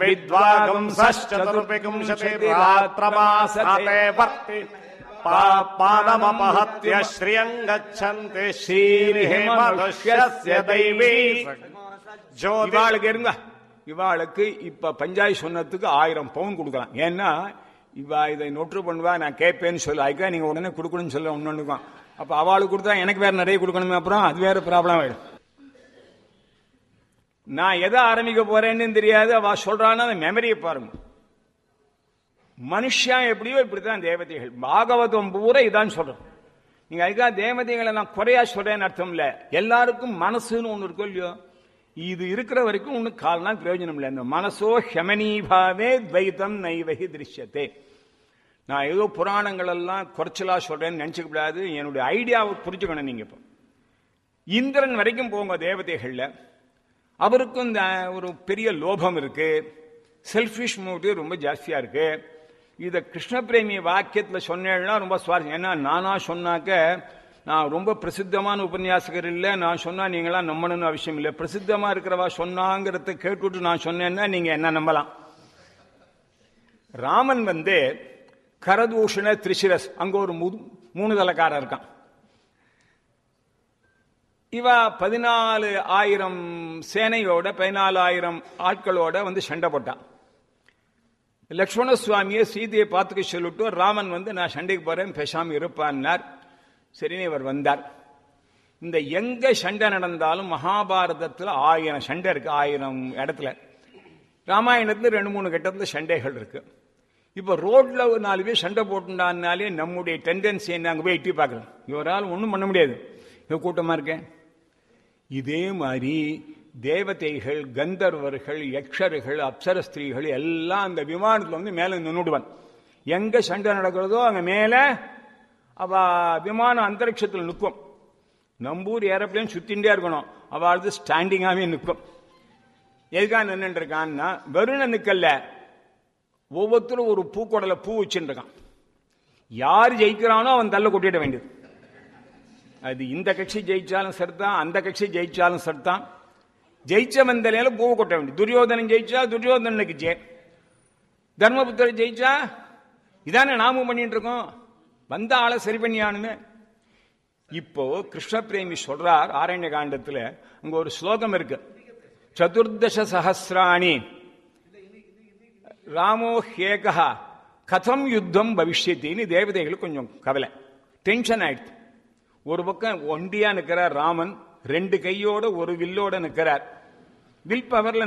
विद्वागम् सश्चतुर्विंशतिरात्रमासते वर्ति पा- पादमपहत्य श्रियम् गच्छन्ति श्रीर्हेमदुष्यस्य दैवी ज्योति இவாளுக்கு இருங்க இவாளுக்கு இப்ப பஞ்சாய் சொன்னதுக்கு ஆயிரம் பவுன் கொடுக்கலாம் ஏன்னா இவா இதை நொற்று பண்ணுவா நான் கேட்பேன்னு சொல்ல அதுக்காக நீங்க உடனே கொடுக்கணும்னு சொல்ல ஒன்னொன்னுக்கும் அப்ப அவளுக்கு கொடுத்தா எனக்கு வேற நிறைய கொடுக்கணுமே அப்புறம் அது வேற ப்ராப்ளம் ஆயிடும் நான் எதை ஆரம்பிக்க போறேன்னு தெரியாது அவ சொல்றான்னா அந்த மெமரியை பாருங்க மனுஷன் எப்படியோ இப்படித்தான் தேவதைகள் பாகவதம் பூரா இதான் சொல்றோம் நீங்க அதுக்காக தேவதைகளை நான் குறையா சொல்றேன்னு அர்த்தம் இல்ல எல்லாருக்கும் மனசுன்னு ஒண்ணு இருக்கும் இல்லையோ இது இருக்கிற வரைக்கும் ஒண்ணு கால்னா பிரயோஜனம் இல்லை இந்த மனசோ ஹெமனீபாவே துவைதம் நைவகி திருஷ்யத்தே நான் ஏதோ புராணங்கள் எல்லாம் குறைச்சலா சொல்றேன்னு நினைச்சுக்க கூடாது என்னுடைய ஐடியாவை புரிஞ்சுக்கணும் நீங்க இப்போ இந்திரன் வரைக்கும் போங்க தேவதைகள்ல அவருக்கும் இந்த ஒரு பெரிய லோபம் இருக்கு செல்ஃபிஷ் மோட்டிவ் ரொம்ப ஜாஸ்தியா இருக்கு இத கிருஷ்ண பிரேமி வாக்கியத்துல சொன்னேன்னா ரொம்ப சுவாரஸ்யம் ஏன்னா நானா சொன்னாக்க நான் ரொம்ப பிரசித்தமான உபன்யாசகர் இல்ல நான் சொன்னா நீங்களாம் நம்பணும்னு அவசியம் இல்லை பிரசித்தமா இருக்கிறவா சொன்னாங்கிறத கேட்டுவிட்டு நான் சொன்னேன்னா நீங்க என்ன நம்பலாம் ராமன் வந்து கரதூஷண திரிசிரஸ் அங்க ஒரு மு- மூணு தலைக்காரன் இருக்கான் இவ பதினாலு ஆயிரம் சேனையோட பதினாலு ஆயிரம் ஆட்களோட வந்து சண்டை போட்டான் லக்ஷ்மண சுவாமியை சீதையை பார்த்துக்க சொல்லிட்டு ராமன் வந்து நான் சண்டைக்கு போறேன் பேசாம இருப்பான்னார் சரின்னு இவர் வந்தார் இந்த எங்க சண்டை நடந்தாலும் மகாபாரதத்துல ஆயிரம் சண்டை இருக்கு ஆயிரம் இடத்துல ராமாயணத்துல ரெண்டு மூணு கட்டத்துல சண்டைகள் இருக்கு இப்ப ரோட்ல ஒரு நாலு பேர் சண்டை போட்டுட்டான்னாலே நம்முடைய டெண்டன்சி என்ன அங்க போய் எட்டி பார்க்கலாம் இவரால் ஒன்றும் பண்ண முடியாது இவ கூட்டமா இருக்கேன் இதே மாதிரி தேவதைகள் கந்தர்வர்கள் யக்ஷர்கள் அப்சர ஸ்திரீகள் எல்லாம் அந்த விமானத்துல வந்து மேல நின்னுடுவான் எங்க சண்டை நடக்கிறதோ அங்க மேல அவ விமானம் அந்தரிக்ஷத்தில் நிற்கும் நம்பூர் ஏரோப்ளேன் சுத்தின்றே இருக்கணும் அவள் ஸ்டாண்டிங்காவே நிற்கும் எதுக்காக நின்றுட்டு இருக்கான்னா வெறும் நிக்கல்ல ஒவ்வொருத்தரும் ஒரு பூக்கொடல பூ வச்சுட்டு இருக்கான் யார் ஜெயிக்கிறானோ அவன் தள்ள கொட்டிட வேண்டியது அது இந்த கட்சி ஜெயிச்சாலும் சரிதான் அந்த கட்சி ஜெயிச்சாலும் சரிதான் ஜெயிச்சவன் தலையில பூவை கொட்ட வேண்டியது துரியோதனன் ஜெயிச்சா துரியோதனனுக்கு ஜெய தர்மபுத்திரர் ஜெயிச்சா இதானே நாமும் பண்ணிட்டு இருக்கோம் வந்த ஆளை சரி பண்ணியானுமே இப்போ கிருஷ்ண பிரேமி சொல்றார் ஆரண்ய காண்டத்துல அங்க ஒரு ஸ்லோகம் இருக்கு சதுர்தச சஹசிராணி ராமோ ஹேகா கதம் யுத்தம் பவிஷ்யத்தின்னு தேவதைகளுக்கு கொஞ்சம் கவலை டென்ஷன் ஆயிடுச்சு ஒரு பக்கம் ஒண்டியா நிக்கிறார் ராமன் ரெண்டு கையோட ஒரு வில்லோட நிக்கிறார் வில் பவர்ல